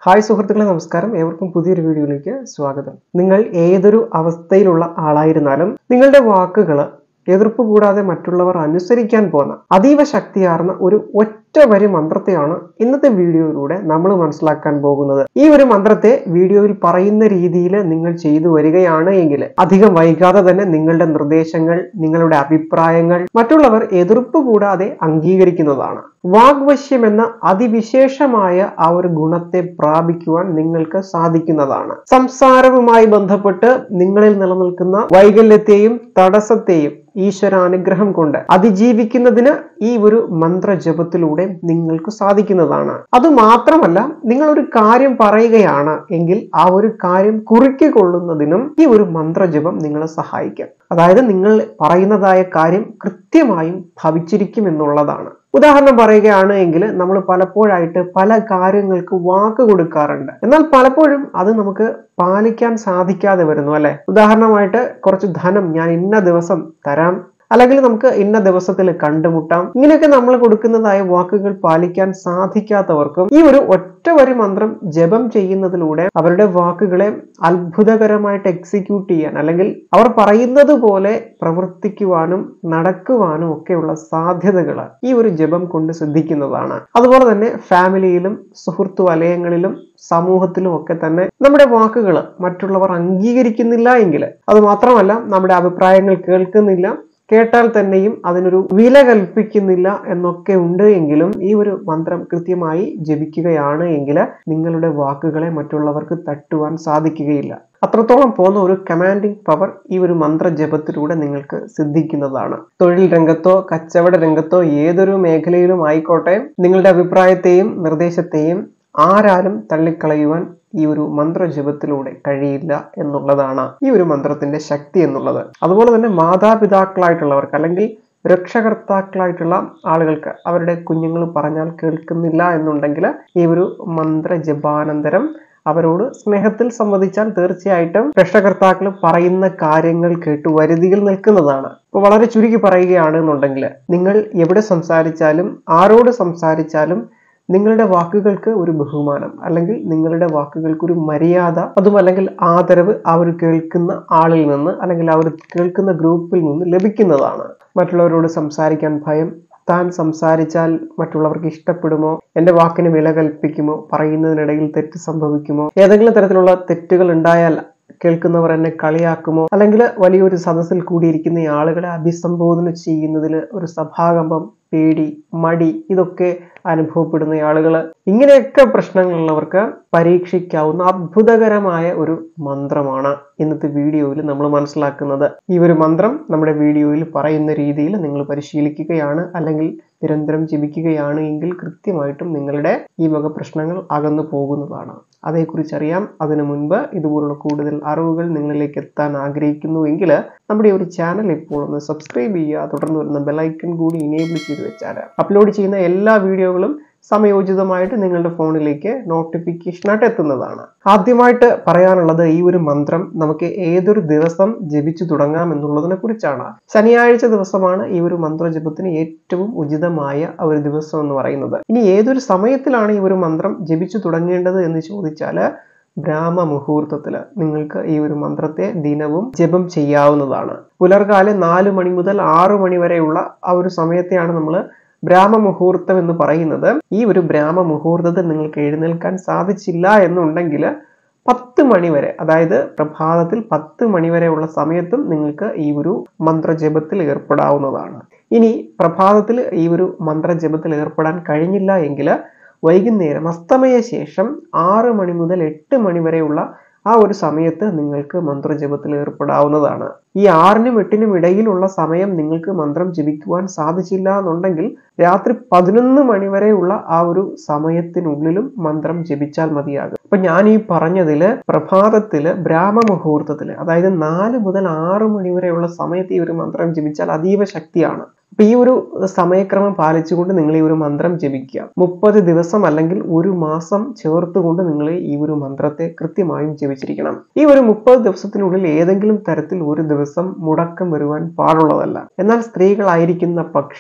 hi സുഹൃത്തുക്കളെ നമസ്കാരം ഏവർക്കും പുതിയൊരു വീഡിയോയിലേക്ക് സ്വാഗതം നിങ്ങൾ ഏതൊരു അവസ്ഥയിലുള്ള ആളായിരുന്നാലും നിങ്ങളുടെ വാക്കുകൾ എതിർപ്പ് കൂടാതെ മറ്റുള്ളവർ അനുസരിക്കാൻ പോകുന്ന അതീവ ശക്തിയാർന്ന ഒരു ഒറ്റ വരി മന്ത്രത്തെയാണ് ഇന്നത്തെ വീഡിയോയിലൂടെ നമ്മൾ മനസ്സിലാക്കാൻ പോകുന്നത് ഈ ഒരു മന്ത്രത്തെ വീഡിയോയിൽ പറയുന്ന രീതിയിൽ നിങ്ങൾ ചെയ്തു വരികയാണ് എങ്കിൽ അധികം വൈകാതെ തന്നെ നിങ്ങളുടെ നിർദ്ദേശങ്ങൾ നിങ്ങളുടെ അഭിപ്രായങ്ങൾ മറ്റുള്ളവർ എതിർപ്പ് കൂടാതെ അംഗീകരിക്കുന്നതാണ് വാഗ്വശ്യം എന്ന അതിവിശേഷമായ ആ ഒരു ഗുണത്തെ പ്രാപിക്കുവാൻ നിങ്ങൾക്ക് സാധിക്കുന്നതാണ് സംസാരവുമായി ബന്ധപ്പെട്ട് നിങ്ങളിൽ നിലനിൽക്കുന്ന വൈകല്യത്തെയും തടസ്സത്തെയും ഈശ്വരാനുഗ്രഹം കൊണ്ട് അതിജീവിക്കുന്നതിന് ഈ ഒരു മന്ത്രജപത്തിലൂടെ നിങ്ങൾക്ക് സാധിക്കുന്നതാണ് അത് മാത്രമല്ല നിങ്ങൾ ഒരു കാര്യം പറയുകയാണ് എങ്കിൽ ആ ഒരു കാര്യം കുറിക്കൊള്ളുന്നതിനും ഈ ഒരു മന്ത്രജപം നിങ്ങളെ സഹായിക്കും അതായത് നിങ്ങൾ പറയുന്നതായ കാര്യം കൃത്യമായും ഭവിച്ചിരിക്കും എന്നുള്ളതാണ് ഉദാഹരണം പറയുകയാണ് എങ്കിൽ നമ്മൾ പലപ്പോഴായിട്ട് പല കാര്യങ്ങൾക്ക് വാക്ക് കൊടുക്കാറുണ്ട് എന്നാൽ പലപ്പോഴും അത് നമുക്ക് പാലിക്കാൻ സാധിക്കാതെ വരുന്നു അല്ലെ ഉദാഹരണമായിട്ട് കുറച്ച് ധനം ഞാൻ ഇന്ന ദിവസം തരാം അല്ലെങ്കിൽ നമുക്ക് ഇന്ന ദിവസത്തിൽ കണ്ടുമുട്ടാം ഇങ്ങനെയൊക്കെ നമ്മൾ കൊടുക്കുന്നതായ വാക്കുകൾ പാലിക്കാൻ സാധിക്കാത്തവർക്കും ഈ ഒരു ഒറ്റ വരി മന്ത്രം ജപം ചെയ്യുന്നതിലൂടെ അവരുടെ വാക്കുകളെ അത്ഭുതകരമായിട്ട് എക്സിക്യൂട്ട് ചെയ്യാൻ അല്ലെങ്കിൽ അവർ പറയുന്നത് പോലെ പ്രവർത്തിക്കുവാനും നടക്കുവാനും ഒക്കെയുള്ള സാധ്യതകൾ ഈ ഒരു ജപം കൊണ്ട് സിദ്ധിക്കുന്നതാണ് അതുപോലെ തന്നെ ഫാമിലിയിലും സുഹൃത്തു വലയങ്ങളിലും സമൂഹത്തിലും ഒക്കെ തന്നെ നമ്മുടെ വാക്കുകൾ മറ്റുള്ളവർ അംഗീകരിക്കുന്നില്ല എങ്കിൽ അത് മാത്രമല്ല നമ്മുടെ അഭിപ്രായങ്ങൾ കേൾക്കുന്നില്ല കേട്ടാൽ തന്നെയും അതിനൊരു വില കൽപ്പിക്കുന്നില്ല എന്നൊക്കെ ഉണ്ട് എങ്കിലും ഈ ഒരു മന്ത്രം കൃത്യമായി ജപിക്കുകയാണ് എങ്കിൽ നിങ്ങളുടെ വാക്കുകളെ മറ്റുള്ളവർക്ക് തട്ടുവാൻ സാധിക്കുകയില്ല അത്രത്തോളം പോകുന്ന ഒരു കമാൻഡിംഗ് പവർ ഈ ഒരു മന്ത്രജപത്തിലൂടെ നിങ്ങൾക്ക് സിദ്ധിക്കുന്നതാണ് തൊഴിൽ രംഗത്തോ കച്ചവട രംഗത്തോ ഏതൊരു മേഖലയിലും ആയിക്കോട്ടെ നിങ്ങളുടെ അഭിപ്രായത്തെയും നിർദ്ദേശത്തെയും ആരാലും തള്ളിക്കളയുവാൻ ഈ ഒരു മന്ത്രജപത്തിലൂടെ കഴിയില്ല എന്നുള്ളതാണ് ഈ ഒരു മന്ത്രത്തിന്റെ ശക്തി എന്നുള്ളത് അതുപോലെ തന്നെ മാതാപിതാക്കളായിട്ടുള്ളവർക്ക് അല്ലെങ്കിൽ രക്ഷകർത്താക്കളായിട്ടുള്ള ആളുകൾക്ക് അവരുടെ കുഞ്ഞുങ്ങൾ പറഞ്ഞാൽ കേൾക്കുന്നില്ല എന്നുണ്ടെങ്കിൽ ഈ ഒരു മന്ത്രജപാനന്തരം അവരോട് സ്നേഹത്തിൽ സംവദിച്ചാൽ തീർച്ചയായിട്ടും രക്ഷകർത്താക്കൾ പറയുന്ന കാര്യങ്ങൾ കേട്ട് വരുതിയിൽ നിൽക്കുന്നതാണ് ഇപ്പൊ വളരെ ചുരുക്കി പറയുകയാണ് എന്നുണ്ടെങ്കിൽ നിങ്ങൾ എവിടെ സംസാരിച്ചാലും ആരോട് സംസാരിച്ചാലും നിങ്ങളുടെ വാക്കുകൾക്ക് ഒരു ബഹുമാനം അല്ലെങ്കിൽ നിങ്ങളുടെ വാക്കുകൾക്ക് ഒരു മര്യാദ അതും അല്ലെങ്കിൽ ആദരവ് അവർ കേൾക്കുന്ന ആളിൽ നിന്ന് അല്ലെങ്കിൽ അവർ കേൾക്കുന്ന ഗ്രൂപ്പിൽ നിന്ന് ലഭിക്കുന്നതാണ് മറ്റുള്ളവരോട് സംസാരിക്കാൻ ഭയം താൻ സംസാരിച്ചാൽ മറ്റുള്ളവർക്ക് ഇഷ്ടപ്പെടുമോ എൻ്റെ വാക്കിന് വില കൽപ്പിക്കുമോ പറയുന്നതിനിടയിൽ തെറ്റ് സംഭവിക്കുമോ ഏതെങ്കിലും തരത്തിലുള്ള തെറ്റുകൾ ഉണ്ടായാൽ കേൾക്കുന്നവർ എന്നെ കളിയാക്കുമോ അല്ലെങ്കിൽ വലിയൊരു സദസ്സിൽ കൂടിയിരിക്കുന്ന ആളുകളെ അഭിസംബോധന ചെയ്യുന്നതിൽ ഒരു സഭാകമ്പം പേടി മടി ഇതൊക്കെ അനുഭവപ്പെടുന്ന ആളുകൾ ഇങ്ങനെയൊക്കെ പ്രശ്നങ്ങളുള്ളവർക്ക് പരീക്ഷിക്കാവുന്ന അത്ഭുതകരമായ ഒരു മന്ത്രമാണ് ഇന്നത്തെ വീഡിയോയിൽ നമ്മൾ മനസ്സിലാക്കുന്നത് ഈ ഒരു മന്ത്രം നമ്മുടെ വീഡിയോയിൽ പറയുന്ന രീതിയിൽ നിങ്ങൾ പരിശീലിക്കുകയാണ് അല്ലെങ്കിൽ നിരന്തരം ജപിക്കുകയാണ് എങ്കിൽ കൃത്യമായിട്ടും നിങ്ങളുടെ ഈ വക പ്രശ്നങ്ങൾ അകന്നു പോകുന്നതാണ് അതേക്കുറിച്ച് അറിയാം അതിനു മുൻപ് ഇതുപോലുള്ള കൂടുതൽ അറിവുകൾ നിങ്ങളിലേക്ക് എത്താൻ ആഗ്രഹിക്കുന്നു എങ്കിൽ നമ്മുടെ ഒരു ചാനൽ ഇപ്പോൾ ഒന്ന് സബ്സ്ക്രൈബ് ചെയ്യുക തുടർന്ന് വരുന്ന ബെലൈക്കൺ കൂടി ഇനേബിൾ ചെയ്ത് വെച്ചാൽ അപ്ലോഡ് ചെയ്യുന്ന എല്ലാ വീഡിയോകളും സമയോചിതമായിട്ട് നിങ്ങളുടെ ഫോണിലേക്ക് നോട്ടിഫിക്കേഷനായിട്ട് എത്തുന്നതാണ് ആദ്യമായിട്ട് പറയാനുള്ളത് ഈ ഒരു മന്ത്രം നമുക്ക് ഏതൊരു ദിവസം ജപിച്ചു തുടങ്ങാം എന്നുള്ളതിനെ കുറിച്ചാണ് ശനിയാഴ്ച ദിവസമാണ് ഈ ഒരു മന്ത്രജപത്തിന് ഏറ്റവും ഉചിതമായ ഒരു ദിവസം എന്ന് പറയുന്നത് ഇനി ഏതൊരു സമയത്തിലാണ് ഈ ഒരു മന്ത്രം ജപിച്ചു തുടങ്ങേണ്ടത് എന്ന് ചോദിച്ചാൽ ബ്രാഹ്മ മുഹൂർത്തത്തിൽ നിങ്ങൾക്ക് ഈ ഒരു മന്ത്രത്തെ ദിനവും ജപം ചെയ്യാവുന്നതാണ് പുലർകാലം നാല് മണി മുതൽ ആറു മണി വരെയുള്ള ആ ഒരു സമയത്തെയാണ് നമ്മൾ ബ്രാഹ്മ മുഹൂർത്തം എന്ന് പറയുന്നത് ഈ ഒരു ബ്രാഹ്മ മുഹൂർത്തത്തിൽ നിങ്ങൾക്ക് എഴുന്നേൽക്കാൻ സാധിച്ചില്ല എന്നുണ്ടെങ്കിൽ പത്ത് മണി വരെ അതായത് പ്രഭാതത്തിൽ പത്ത് മണി വരെയുള്ള സമയത്തും നിങ്ങൾക്ക് ഈ ഒരു മന്ത്രജപത്തിൽ ഏർപ്പെടാവുന്നതാണ് ഇനി പ്രഭാതത്തിൽ ഈ ഒരു മന്ത്രജപത്തിൽ ഏർപ്പെടാൻ കഴിഞ്ഞില്ല എങ്കിൽ വൈകുന്നേരം അസ്തമയ ശേഷം ആറ് മണി മുതൽ എട്ട് മണി വരെയുള്ള ആ ഒരു സമയത്ത് നിങ്ങൾക്ക് മന്ത്രജപത്തിൽ ഏർപ്പെടാവുന്നതാണ് ഈ ആറിനും എട്ടിനും ഇടയിലുള്ള സമയം നിങ്ങൾക്ക് മന്ത്രം ജപിക്കുവാൻ സാധിച്ചില്ല എന്നുണ്ടെങ്കിൽ രാത്രി പതിനൊന്ന് മണി വരെയുള്ള ആ ഒരു സമയത്തിനുള്ളിലും മന്ത്രം ജപിച്ചാൽ മതിയാകും അപ്പൊ ഞാൻ ഈ പറഞ്ഞതില് പ്രഭാതത്തില് ബ്രാഹ്മ മുഹൂർത്തത്തില് അതായത് നാല് മുതൽ ആറ് മണി വരെയുള്ള സമയത്ത് ഈ ഒരു മന്ത്രം ജപിച്ചാൽ അതീവ ശക്തിയാണ് അപ്പൊ ഈ ഒരു സമയക്രമം പാലിച്ചുകൊണ്ട് നിങ്ങൾ ഈ ഒരു മന്ത്രം ജപിക്കുക മുപ്പത് ദിവസം അല്ലെങ്കിൽ ഒരു മാസം ചേർത്തുകൊണ്ട് നിങ്ങൾ ഈ ഒരു മന്ത്രത്തെ കൃത്യമായും ജപിച്ചിരിക്കണം ഈ ഒരു മുപ്പത് ദിവസത്തിനുള്ളിൽ ഏതെങ്കിലും തരത്തിൽ ഒരു ദിവസം മുടക്കം വരുവാൻ പാടുള്ളതല്ല എന്നാൽ സ്ത്രീകളായിരിക്കുന്ന പക്ഷം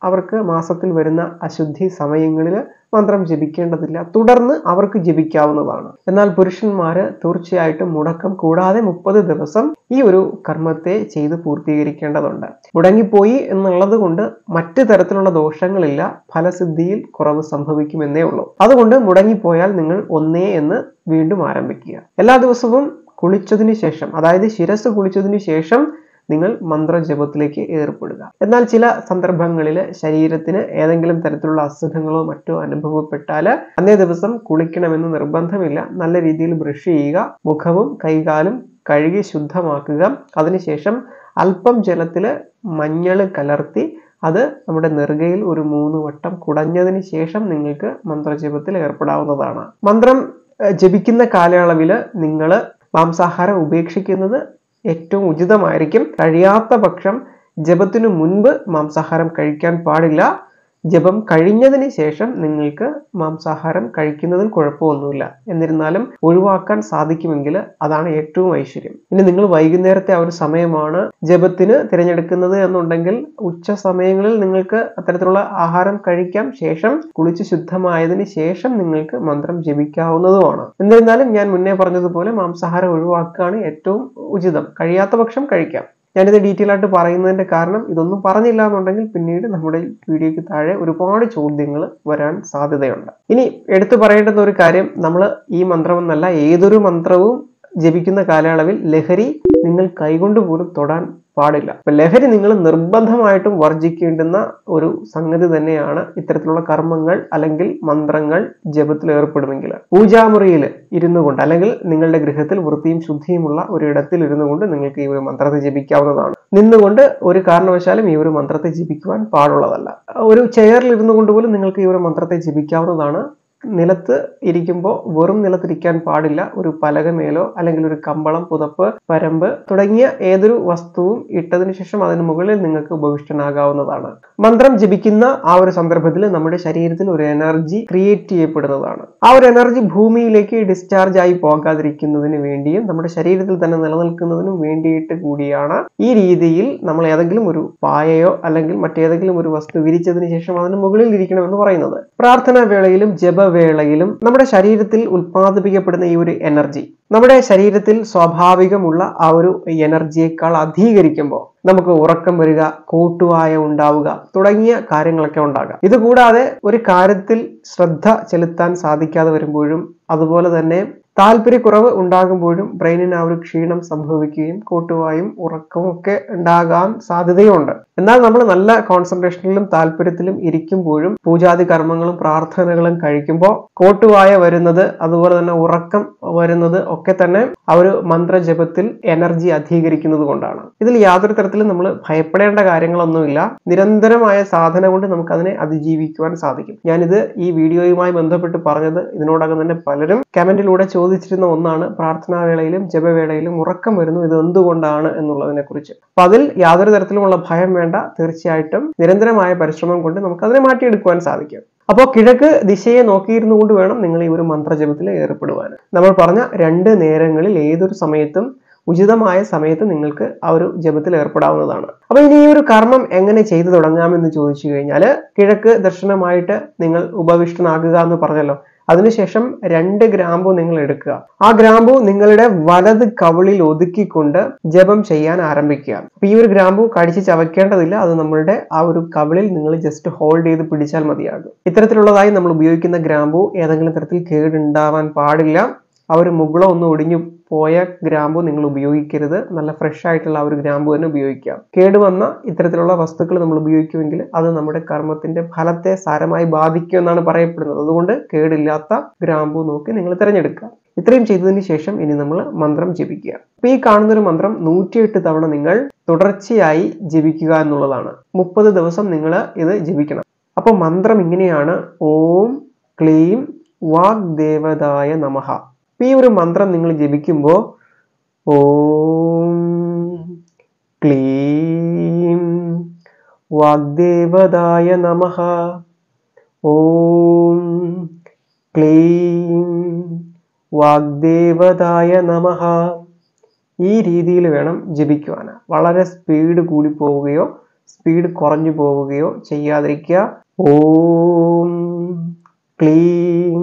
അവർക്ക് മാസത്തിൽ വരുന്ന അശുദ്ധി സമയങ്ങളിൽ മന്ത്രം ജപിക്കേണ്ടതില്ല തുടർന്ന് അവർക്ക് ജപിക്കാവുന്നതാണ് എന്നാൽ പുരുഷന്മാര് തീർച്ചയായിട്ടും മുടക്കം കൂടാതെ മുപ്പത് ദിവസം ഈ ഒരു കർമ്മത്തെ ചെയ്ത് പൂർത്തീകരിക്കേണ്ടതുണ്ട് മുടങ്ങിപ്പോയി എന്നുള്ളത് കൊണ്ട് മറ്റ് തരത്തിലുള്ള ദോഷങ്ങളില്ല ഫലസിദ്ധിയിൽ കുറവ് സംഭവിക്കുമെന്നേ ഉള്ളൂ അതുകൊണ്ട് മുടങ്ങിപ്പോയാൽ നിങ്ങൾ ഒന്നേ എന്ന് വീണ്ടും ആരംഭിക്കുക എല്ലാ ദിവസവും കുളിച്ചതിന് ശേഷം അതായത് ശിരസ് കുളിച്ചതിന് ശേഷം നിങ്ങൾ മന്ത്രജപത്തിലേക്ക് ഏർപ്പെടുക എന്നാൽ ചില സന്ദർഭങ്ങളിൽ ശരീരത്തിന് ഏതെങ്കിലും തരത്തിലുള്ള അസുഖങ്ങളോ മറ്റോ അനുഭവപ്പെട്ടാൽ അന്നേ ദിവസം കുളിക്കണമെന്ന് നിർബന്ധമില്ല നല്ല രീതിയിൽ ബ്രഷ് ചെയ്യുക മുഖവും കൈകാലും കഴുകി ശുദ്ധമാക്കുക അതിനുശേഷം അല്പം ജലത്തിൽ മഞ്ഞൾ കലർത്തി അത് നമ്മുടെ നെറുകയിൽ ഒരു മൂന്ന് വട്ടം കുടഞ്ഞതിന് ശേഷം നിങ്ങൾക്ക് മന്ത്രജപത്തിൽ ഏർപ്പെടാവുന്നതാണ് മന്ത്രം ഏഹ്, ജപിക്കുന്ന കാലയളവിൽ നിങ്ങൾ മാംസാഹാരം ഉപേക്ഷിക്കുന്നത് ഏറ്റവും ഉചിതമായിരിക്കും കഴിയാത്ത പക്ഷം ജപത്തിനു മുൻപ് മാംസാഹാരം കഴിക്കാൻ പാടില്ല ജപം കഴിഞ്ഞതിന് ശേഷം നിങ്ങൾക്ക് മാംസാഹാരം കഴിക്കുന്നതിൽ കുഴപ്പമൊന്നുമില്ല എന്നിരുന്നാലും ഒഴിവാക്കാൻ സാധിക്കുമെങ്കിൽ അതാണ് ഏറ്റവും ഐശ്വര്യം ഇനി നിങ്ങൾ വൈകുന്നേരത്തെ ആ ഒരു സമയമാണ് ജപത്തിന് തിരഞ്ഞെടുക്കുന്നത് എന്നുണ്ടെങ്കിൽ ഉച്ച സമയങ്ങളിൽ നിങ്ങൾക്ക് അത്തരത്തിലുള്ള ആഹാരം കഴിക്കാം ശേഷം കുളിച്ച് ശുദ്ധമായതിന് ശേഷം നിങ്ങൾക്ക് മന്ത്രം ജപിക്കാവുന്നതുമാണ് എന്നിരുന്നാലും ഞാൻ മുന്നേ പറഞ്ഞതുപോലെ മാംസാഹാരം ഒഴിവാക്കുകയാണ് ഏറ്റവും ഉചിതം കഴിയാത്ത പക്ഷം കഴിക്കാം ഞാനിത് ഡീറ്റെയിൽ ആയിട്ട് പറയുന്നതിന്റെ കാരണം ഇതൊന്നും പറഞ്ഞില്ല എന്നുണ്ടെങ്കിൽ പിന്നീട് നമ്മുടെ വീഡിയോയ്ക്ക് താഴെ ഒരുപാട് ചോദ്യങ്ങൾ വരാൻ സാധ്യതയുണ്ട് ഇനി എടുത്തു പറയേണ്ടുന്ന ഒരു കാര്യം നമ്മൾ ഈ മന്ത്രമെന്നല്ല ഏതൊരു മന്ത്രവും ജപിക്കുന്ന കാലയളവിൽ ലഹരി നിങ്ങൾ കൈകൊണ്ട് പോലും തൊടാൻ പാടില്ല അപ്പൊ ലഹരി നിങ്ങൾ നിർബന്ധമായിട്ടും വർജിക്കേണ്ടുന്ന ഒരു സംഗതി തന്നെയാണ് ഇത്തരത്തിലുള്ള കർമ്മങ്ങൾ അല്ലെങ്കിൽ മന്ത്രങ്ങൾ ജപത്തിൽ ഏർപ്പെടുമെങ്കിൽ പൂജാമുറിയിൽ ഇരുന്നു കൊണ്ട് അല്ലെങ്കിൽ നിങ്ങളുടെ ഗൃഹത്തിൽ വൃത്തിയും ശുദ്ധിയുമുള്ള ഒരു ഇടത്തിൽ ഇരുന്നു കൊണ്ട് നിങ്ങൾക്ക് ഈ ഒരു മന്ത്രത്തെ ജപിക്കാവുന്നതാണ് നിന്നുകൊണ്ട് ഒരു കാരണവശാലും ഈ ഒരു മന്ത്രത്തെ ജപിക്കുവാൻ പാടുള്ളതല്ല ഒരു ചെയറിൽ ഇരുന്നു കൊണ്ട് പോലും നിങ്ങൾക്ക് ഈ ഒരു മന്ത്രത്തെ ജപിക്കാവുന്നതാണ് നിലത്ത് ഇരിക്കുമ്പോൾ വെറും നിലത്തിരിക്കാൻ പാടില്ല ഒരു പലകമേലോ അല്ലെങ്കിൽ ഒരു കമ്പളം പുതപ്പ് പരമ്പ് തുടങ്ങിയ ഏതൊരു വസ്തുവും ഇട്ടതിന് ശേഷം അതിന് മുകളിൽ നിങ്ങൾക്ക് ഉപവിഷ്ടനാകാവുന്നതാണ് മന്ത്രം ജപിക്കുന്ന ആ ഒരു സന്ദർഭത്തിൽ നമ്മുടെ ശരീരത്തിൽ ഒരു എനർജി ക്രിയേറ്റ് ചെയ്യപ്പെടുന്നതാണ് ആ ഒരു എനർജി ഭൂമിയിലേക്ക് ഡിസ്ചാർജ് ആയി പോകാതിരിക്കുന്നതിന് വേണ്ടിയും നമ്മുടെ ശരീരത്തിൽ തന്നെ നിലനിൽക്കുന്നതിനും വേണ്ടിയിട്ട് കൂടിയാണ് ഈ രീതിയിൽ നമ്മൾ ഏതെങ്കിലും ഒരു പായയോ അല്ലെങ്കിൽ മറ്റേതെങ്കിലും ഒരു വസ്തു വിരിച്ചതിന് ശേഷം അതിന് മുകളിൽ ഇരിക്കണമെന്ന് പറയുന്നത് പ്രാർത്ഥനാ വേളയിലും ജപവേളയിലും നമ്മുടെ ശരീരത്തിൽ ഉൽപ്പാദിപ്പിക്കപ്പെടുന്ന ഈ ഒരു എനർജി നമ്മുടെ ശരീരത്തിൽ സ്വാഭാവികമുള്ള ആ ഒരു എനർജിയേക്കാൾ അധികരിക്കുമ്പോൾ നമുക്ക് ഉറക്കം വരിക കൂട്ടുവായ ഉണ്ടാവുക തുടങ്ങിയ കാര്യങ്ങളൊക്കെ ഉണ്ടാകാം ഇതുകൂടാതെ ഒരു കാര്യത്തിൽ ശ്രദ്ധ ചെലുത്താൻ സാധിക്കാതെ വരുമ്പോഴും അതുപോലെ തന്നെ താല്പര്യക്കുറവ് ഉണ്ടാകുമ്പോഴും ബ്രെയിനിന് ആ ഒരു ക്ഷീണം സംഭവിക്കുകയും കൂട്ടുവായും ഉറക്കവും ഒക്കെ ഉണ്ടാകാൻ സാധ്യതയുണ്ട് എന്നാൽ നമ്മൾ നല്ല കോൺസെൻട്രേഷനിലും താല്പര്യത്തിലും ഇരിക്കുമ്പോഴും പൂജാതി കർമ്മങ്ങളും പ്രാർത്ഥനകളും കഴിക്കുമ്പോൾ കോട്ടുവായ വരുന്നത് അതുപോലെ തന്നെ ഉറക്കം വരുന്നത് ഒക്കെ തന്നെ ആ ഒരു മന്ത്രജപത്തിൽ എനർജി അധികരിക്കുന്നത് കൊണ്ടാണ് ഇതിൽ യാതൊരു തരത്തിലും നമ്മൾ ഭയപ്പെടേണ്ട കാര്യങ്ങളൊന്നുമില്ല നിരന്തരമായ സാധന കൊണ്ട് നമുക്ക് അതിനെ അതിജീവിക്കുവാൻ സാധിക്കും ഞാനിത് ഈ വീഡിയോയുമായി ബന്ധപ്പെട്ട് പറഞ്ഞത് ഇതിനോടകം തന്നെ പലരും കമന്റിലൂടെ ചോദിച്ചിരുന്ന ഒന്നാണ് പ്രാർത്ഥനാ വേളയിലും ജപവേളയിലും ഉറക്കം വരുന്നു ഇത് എന്തുകൊണ്ടാണ് എന്നുള്ളതിനെ കുറിച്ച് അപ്പൊ അതിൽ യാതൊരു തരത്തിലുമുള്ള ഭയം വേണ്ട തീർച്ചയായിട്ടും നിരന്തരമായ പരിശ്രമം കൊണ്ട് നമുക്ക് അതിനെ മാറ്റിയെടുക്കുവാൻ സാധിക്കും അപ്പോൾ കിഴക്ക് ദിശയെ നോക്കിയിരുന്നു കൊണ്ട് വേണം നിങ്ങൾ ഈ ഒരു മന്ത്രജപത്തിൽ ഏർപ്പെടുവാൻ നമ്മൾ പറഞ്ഞ രണ്ട് നേരങ്ങളിൽ ഏതൊരു സമയത്തും ഉചിതമായ സമയത്ത് നിങ്ങൾക്ക് ആ ഒരു ജപത്തിൽ ഏർപ്പെടാവുന്നതാണ് അപ്പൊ ഇനി ഈ ഒരു കർമ്മം എങ്ങനെ ചെയ്തു തുടങ്ങാമെന്ന് ചോദിച്ചു കഴിഞ്ഞാൽ കിഴക്ക് ദർശനമായിട്ട് നിങ്ങൾ ഉപവിഷ്ടനാകുക എന്ന് പറഞ്ഞല്ലോ അതിനുശേഷം രണ്ട് ഗ്രാമ്പു നിങ്ങൾ എടുക്കുക ആ ഗ്രാമ്പു നിങ്ങളുടെ വലത് കവിളിൽ ഒതുക്കിക്കൊണ്ട് ജപം ചെയ്യാൻ ആരംഭിക്കുക അപ്പൊ ഈ ഒരു ഗ്രാമ്പു കടിച്ച് ചവയ്ക്കേണ്ടതില്ല അത് നമ്മളുടെ ആ ഒരു കവിളിൽ നിങ്ങൾ ജസ്റ്റ് ഹോൾഡ് ചെയ്ത് പിടിച്ചാൽ മതിയാകും ഇത്തരത്തിലുള്ളതായി നമ്മൾ ഉപയോഗിക്കുന്ന ഗ്രാമ്പു ഏതെങ്കിലും തരത്തിൽ കേടുണ്ടാവാൻ പാടില്ല ആ ഒരു മുകുളം ഒന്ന് ഒടിഞ്ഞു പോയ ഗ്രാമ്പു നിങ്ങൾ ഉപയോഗിക്കരുത് നല്ല ഫ്രഷ് ആയിട്ടുള്ള ആ ഒരു ഗ്രാമ്പു തന്നെ ഉപയോഗിക്കാം കേടുവന്ന ഇത്തരത്തിലുള്ള വസ്തുക്കൾ നമ്മൾ ഉപയോഗിക്കുമെങ്കിൽ അത് നമ്മുടെ കർമ്മത്തിന്റെ ഫലത്തെ സാരമായി ബാധിക്കും എന്നാണ് പറയപ്പെടുന്നത് അതുകൊണ്ട് കേടില്ലാത്ത ഗ്രാമ്പു നോക്കി നിങ്ങൾ തിരഞ്ഞെടുക്കുക ഇത്രയും ചെയ്തതിന് ശേഷം ഇനി നമ്മൾ മന്ത്രം ജപിക്കുക അപ്പൊ ഈ കാണുന്ന ഒരു മന്ത്രം നൂറ്റിയെട്ട് തവണ നിങ്ങൾ തുടർച്ചയായി ജപിക്കുക എന്നുള്ളതാണ് മുപ്പത് ദിവസം നിങ്ങൾ ഇത് ജപിക്കണം അപ്പൊ മന്ത്രം ഇങ്ങനെയാണ് ഓം ക്ലീം വാഗ്ദേവതായ നമഃ അപ്പൊ ഈ ഒരു മന്ത്രം നിങ്ങൾ ജപിക്കുമ്പോൾ ഓം ക്ലീം വാഗ്ദേവതായ നമഃ ഓം ക്ലീം വാഗ്ദേവതായ നമഃ ഈ രീതിയിൽ വേണം ജപിക്കുവാൻ വളരെ സ്പീഡ് കൂടി പോവുകയോ സ്പീഡ് കുറഞ്ഞു പോവുകയോ ചെയ്യാതിരിക്കുക ഓം ക്ലീം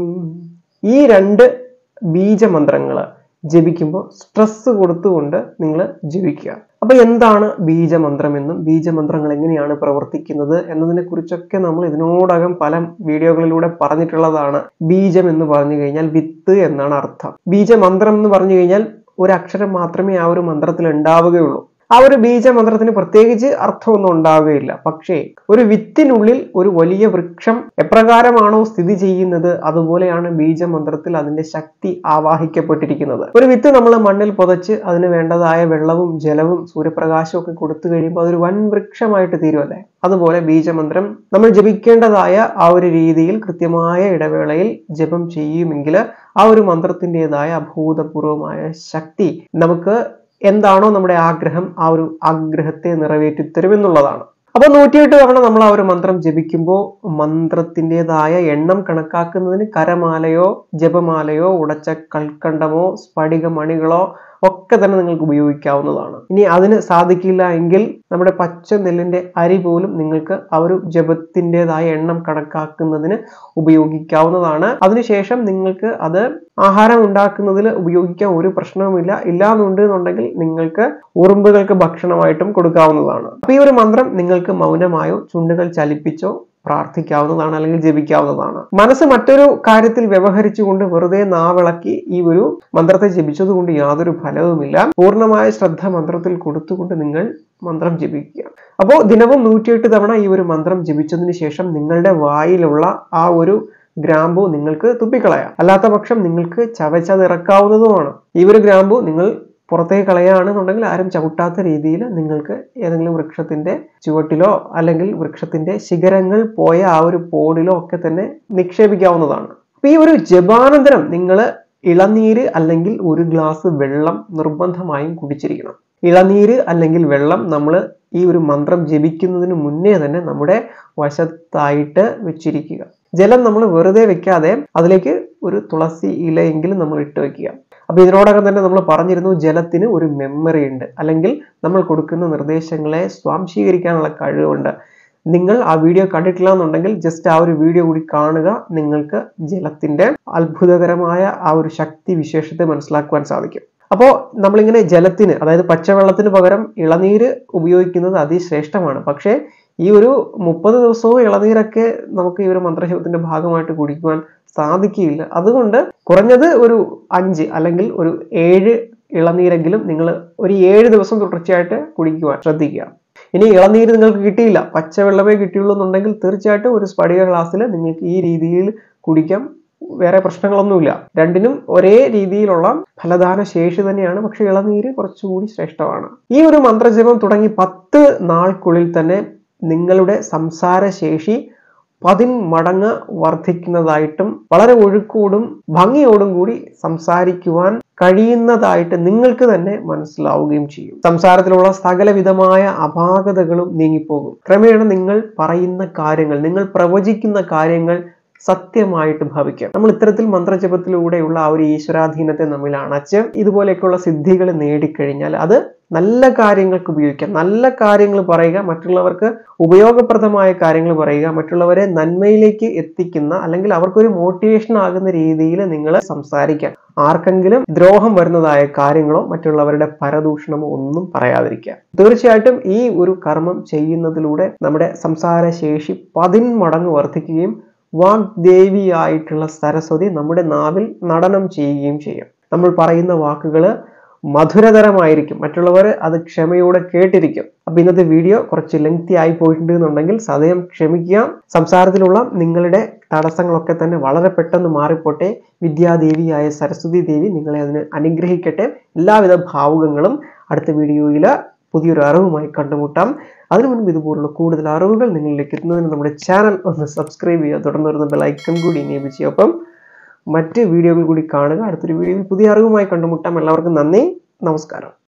ഈ രണ്ട് ബീജമന്ത്രങ്ങൾ ജപിക്കുമ്പോൾ സ്ട്രെസ് കൊടുത്തുകൊണ്ട് നിങ്ങൾ ജപിക്കുക അപ്പൊ എന്താണ് ബീജമന്ത്രം എന്നും ബീജമന്ത്രങ്ങൾ എങ്ങനെയാണ് പ്രവർത്തിക്കുന്നത് എന്നതിനെ കുറിച്ചൊക്കെ നമ്മൾ ഇതിനോടകം പല വീഡിയോകളിലൂടെ പറഞ്ഞിട്ടുള്ളതാണ് ബീജം എന്ന് പറഞ്ഞു കഴിഞ്ഞാൽ വിത്ത് എന്നാണ് അർത്ഥം ബീജമന്ത്രം എന്ന് പറഞ്ഞു കഴിഞ്ഞാൽ ഒരു അക്ഷരം മാത്രമേ ആ ഒരു മന്ത്രത്തിൽ ഉണ്ടാവുകയുള്ളൂ ആ ഒരു ബീജമന്ത്രത്തിന് പ്രത്യേകിച്ച് അർത്ഥമൊന്നും ഉണ്ടാവുകയില്ല പക്ഷേ ഒരു വിത്തിനുള്ളിൽ ഒരു വലിയ വൃക്ഷം എപ്രകാരമാണോ സ്ഥിതി ചെയ്യുന്നത് അതുപോലെയാണ് ബീജമന്ത്രത്തിൽ അതിന്റെ ശക്തി ആവാഹിക്കപ്പെട്ടിരിക്കുന്നത് ഒരു വിത്ത് നമ്മൾ മണ്ണിൽ പുതച്ച് അതിന് വേണ്ടതായ വെള്ളവും ജലവും സൂര്യപ്രകാശവും ഒക്കെ കൊടുത്തു കഴിയുമ്പോൾ അതൊരു വൻ വൃക്ഷമായിട്ട് തീരുമല്ലേ അതുപോലെ ബീജമന്ത്രം നമ്മൾ ജപിക്കേണ്ടതായ ആ ഒരു രീതിയിൽ കൃത്യമായ ഇടവേളയിൽ ജപം ചെയ്യുമെങ്കിൽ ആ ഒരു മന്ത്രത്തിൻ്റെതായ അഭൂതപൂർവമായ ശക്തി നമുക്ക് എന്താണോ നമ്മുടെ ആഗ്രഹം ആ ഒരു ആഗ്രഹത്തെ നിറവേറ്റി തരുമെന്നുള്ളതാണ് അപ്പൊ നൂറ്റിയെട്ട് തവണ നമ്മൾ ആ ഒരു മന്ത്രം ജപിക്കുമ്പോൾ മന്ത്രത്തിൻ്റെതായ എണ്ണം കണക്കാക്കുന്നതിന് കരമാലയോ ജപമാലയോ ഉടച്ച കൽക്കണ്ടമോ സ്ഫടിക മണികളോ ഒക്കെ തന്നെ നിങ്ങൾക്ക് ഉപയോഗിക്കാവുന്നതാണ് ഇനി അതിന് സാധിക്കില്ല എങ്കിൽ നമ്മുടെ പച്ച നെല്ലിന്റെ അരി പോലും നിങ്ങൾക്ക് ആ ഒരു ജപത്തിൻ്റെതായ എണ്ണം കണക്കാക്കുന്നതിന് ഉപയോഗിക്കാവുന്നതാണ് അതിനുശേഷം നിങ്ങൾക്ക് അത് ആഹാരം ഉണ്ടാക്കുന്നതിൽ ഉപയോഗിക്കാൻ ഒരു പ്രശ്നവുമില്ല ഇല്ലാന്നുണ്ട് എന്നുണ്ടെങ്കിൽ നിങ്ങൾക്ക് ഉറുമ്പുകൾക്ക് ഭക്ഷണമായിട്ടും കൊടുക്കാവുന്നതാണ് അപ്പൊ ഈ ഒരു മന്ത്രം നിങ്ങൾക്ക് മൗനമായോ ചുണ്ടുകൾ ചലിപ്പിച്ചോ പ്രാർത്ഥിക്കാവുന്നതാണ് അല്ലെങ്കിൽ ജപിക്കാവുന്നതാണ് മനസ്സ് മറ്റൊരു കാര്യത്തിൽ വ്യവഹരിച്ചുകൊണ്ട് വെറുതെ നാവിളക്കി ഈ ഒരു മന്ത്രത്തെ ജപിച്ചതുകൊണ്ട് യാതൊരു ഫലവുമില്ല പൂർണ്ണമായ ശ്രദ്ധ മന്ത്രത്തിൽ കൊടുത്തുകൊണ്ട് നിങ്ങൾ മന്ത്രം ജപിക്കുക അപ്പോൾ ദിനവും നൂറ്റിയെട്ട് തവണ ഈ ഒരു മന്ത്രം ജപിച്ചതിന് ശേഷം നിങ്ങളുടെ വായിലുള്ള ആ ഒരു ഗ്രാമ്പു നിങ്ങൾക്ക് തുപ്പിക്കളയാം അല്ലാത്ത പക്ഷം നിങ്ങൾക്ക് ചവച്ചതിറക്കാവുന്നതുമാണ് ഈ ഒരു ഗ്രാമ്പു നിങ്ങൾ പുറത്തേക്ക് കളയുകയാണെന്നുണ്ടെങ്കിൽ ആരും ചവിട്ടാത്ത രീതിയിൽ നിങ്ങൾക്ക് ഏതെങ്കിലും വൃക്ഷത്തിന്റെ ചുവട്ടിലോ അല്ലെങ്കിൽ വൃക്ഷത്തിന്റെ ശിഖരങ്ങൾ പോയ ആ ഒരു പോടിലോ ഒക്കെ തന്നെ നിക്ഷേപിക്കാവുന്നതാണ് അപ്പൊ ഈ ഒരു ജപാനന്തരം നിങ്ങൾ ഇളനീര് അല്ലെങ്കിൽ ഒരു ഗ്ലാസ് വെള്ളം നിർബന്ധമായും കുടിച്ചിരിക്കണം ഇളനീര് അല്ലെങ്കിൽ വെള്ളം നമ്മൾ ഈ ഒരു മന്ത്രം ജപിക്കുന്നതിന് മുന്നേ തന്നെ നമ്മുടെ വശത്തായിട്ട് വെച്ചിരിക്കുക ജലം നമ്മൾ വെറുതെ വെക്കാതെ അതിലേക്ക് ഒരു തുളസി ഇലയെങ്കിലും നമ്മൾ ഇട്ട് വെക്കുക അപ്പൊ ഇതിനോടകം തന്നെ നമ്മൾ പറഞ്ഞിരുന്നു ജലത്തിന് ഒരു മെമ്മറി ഉണ്ട് അല്ലെങ്കിൽ നമ്മൾ കൊടുക്കുന്ന നിർദ്ദേശങ്ങളെ സ്വാംശീകരിക്കാനുള്ള കഴിവുണ്ട് നിങ്ങൾ ആ വീഡിയോ കണ്ടിട്ടില്ല എന്നുണ്ടെങ്കിൽ ജസ്റ്റ് ആ ഒരു വീഡിയോ കൂടി കാണുക നിങ്ങൾക്ക് ജലത്തിന്റെ അത്ഭുതകരമായ ആ ഒരു ശക്തി വിശേഷത്തെ മനസ്സിലാക്കുവാൻ സാധിക്കും അപ്പോൾ നമ്മളിങ്ങനെ ജലത്തിന് അതായത് പച്ചവെള്ളത്തിന് പകരം ഇളനീര് ഉപയോഗിക്കുന്നത് അതിശ്രേഷ്ഠമാണ് പക്ഷേ ഈ ഒരു മുപ്പത് ദിവസവും ഇളനീരൊക്കെ നമുക്ക് ഈ ഒരു മന്ത്രശബ്ദത്തിന്റെ ഭാഗമായിട്ട് കുടിക്കുവാൻ സാധിക്കില്ല അതുകൊണ്ട് കുറഞ്ഞത് ഒരു അഞ്ച് അല്ലെങ്കിൽ ഒരു ഏഴ് ഇളനീരെങ്കിലും നിങ്ങൾ ഒരു ഏഴ് ദിവസം തുടർച്ചയായിട്ട് കുടിക്കുവാൻ ശ്രദ്ധിക്കുക ഇനി ഇളനീര് നിങ്ങൾക്ക് കിട്ടിയില്ല പച്ചവെള്ളമേ കിട്ടിയുള്ളൂ എന്നുണ്ടെങ്കിൽ തീർച്ചയായിട്ടും ഒരു സ്ഫടിക ഗ്ലാസ്സിൽ നിങ്ങൾക്ക് ഈ രീതിയിൽ കുടിക്കാം വേറെ പ്രശ്നങ്ങളൊന്നുമില്ല രണ്ടിനും ഒരേ രീതിയിലുള്ള ഫലദാന ശേഷി തന്നെയാണ് പക്ഷെ ഇളനീര് കുറച്ചുകൂടി ശ്രേഷ്ഠമാണ് ഈ ഒരു മന്ത്രജപം തുടങ്ങി പത്ത് നാൾക്കുള്ളിൽ തന്നെ നിങ്ങളുടെ സംസാര ശേഷി പതിന്മടങ്ങ് വർദ്ധിക്കുന്നതായിട്ടും വളരെ ഒഴുക്കോടും ഭംഗിയോടും കൂടി സംസാരിക്കുവാൻ കഴിയുന്നതായിട്ട് നിങ്ങൾക്ക് തന്നെ മനസ്സിലാവുകയും ചെയ്യും സംസാരത്തിലുള്ള സകലവിധമായ അപാകതകളും നീങ്ങിപ്പോകും ക്രമേണ നിങ്ങൾ പറയുന്ന കാര്യങ്ങൾ നിങ്ങൾ പ്രവചിക്കുന്ന കാര്യങ്ങൾ സത്യമായിട്ട് ഭവിക്കാം നമ്മൾ ഇത്തരത്തിൽ മന്ത്രജപത്തിലൂടെയുള്ള ആ ഒരു ഈശ്വരാധീനത്തെ നമ്മിൽ അണച്ച് ഇതുപോലെയൊക്കെയുള്ള സിദ്ധികൾ നേടിക്കഴിഞ്ഞാൽ അത് നല്ല കാര്യങ്ങൾക്ക് ഉപയോഗിക്കാം നല്ല കാര്യങ്ങൾ പറയുക മറ്റുള്ളവർക്ക് ഉപയോഗപ്രദമായ കാര്യങ്ങൾ പറയുക മറ്റുള്ളവരെ നന്മയിലേക്ക് എത്തിക്കുന്ന അല്ലെങ്കിൽ അവർക്കൊരു മോട്ടിവേഷൻ ആകുന്ന രീതിയിൽ നിങ്ങൾ സംസാരിക്കുക ആർക്കെങ്കിലും ദ്രോഹം വരുന്നതായ കാര്യങ്ങളോ മറ്റുള്ളവരുടെ പരദൂഷണമോ ഒന്നും പറയാതിരിക്കുക തീർച്ചയായിട്ടും ഈ ഒരു കർമ്മം ചെയ്യുന്നതിലൂടെ നമ്മുടെ സംസാര ശേഷി പതിന്മടങ്ങ് വർദ്ധിക്കുകയും വാഗ്ദേവിയായിട്ടുള്ള സരസ്വതി നമ്മുടെ നാവിൽ നടനം ചെയ്യുകയും ചെയ്യും നമ്മൾ പറയുന്ന വാക്കുകൾ മധുരതരമായിരിക്കും മറ്റുള്ളവർ അത് ക്ഷമയോടെ കേട്ടിരിക്കും അപ്പൊ ഇന്നത്തെ വീഡിയോ കുറച്ച് ലെങ്തി ആയി പോയിട്ടുണ്ട് എന്നുണ്ടെങ്കിൽ സദയം ക്ഷമിക്കുക സംസാരത്തിലുള്ള നിങ്ങളുടെ തടസ്സങ്ങളൊക്കെ തന്നെ വളരെ പെട്ടെന്ന് മാറിപ്പോട്ടെ വിദ്യാദേവിയായ സരസ്വതി ദേവി നിങ്ങളെ അതിന് അനുഗ്രഹിക്കട്ടെ എല്ലാവിധ ഭാവുകങ്ങളും അടുത്ത വീഡിയോയിൽ പുതിയൊരു അറിവുമായി കണ്ടുമുട്ടാം അതിനു മുൻപ് ഇതുപോലുള്ള കൂടുതൽ അറിവുകൾ നിങ്ങളിലേക്ക് എത്തുന്നതിന് നമ്മുടെ ചാനൽ ഒന്ന് സബ്സ്ക്രൈബ് ചെയ്യുക തുടർന്ന് വരുന്ന ബെലൈക്കൺ കൂടി എനേബിൾ ചെയ്യുക ഒപ്പം മറ്റ് വീഡിയോകൾ കൂടി കാണുക അടുത്തൊരു വീഡിയോയിൽ പുതിയ അറിവുമായി കണ്ടുമുട്ടാം എല്ലാവർക്കും നന്ദി നമസ്കാരം